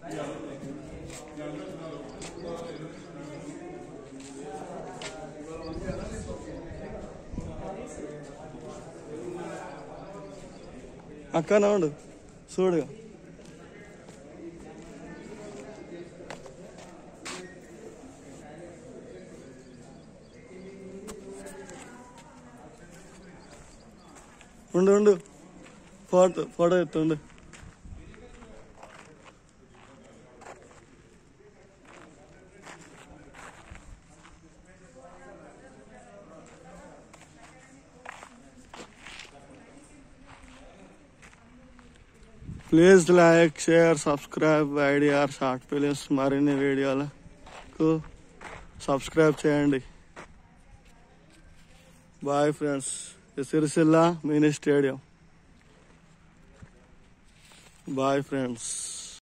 అక్కనే ఉండు చూడుగా ఉండు ఉండు ఫోటో ఫోటో ఎత్తుండు please like share subscribe IDR short films మరిన్ని వీడియోలకు సబ్స్క్రైబ్ చేయండి bye friends Sirisilla mini stadium bye friends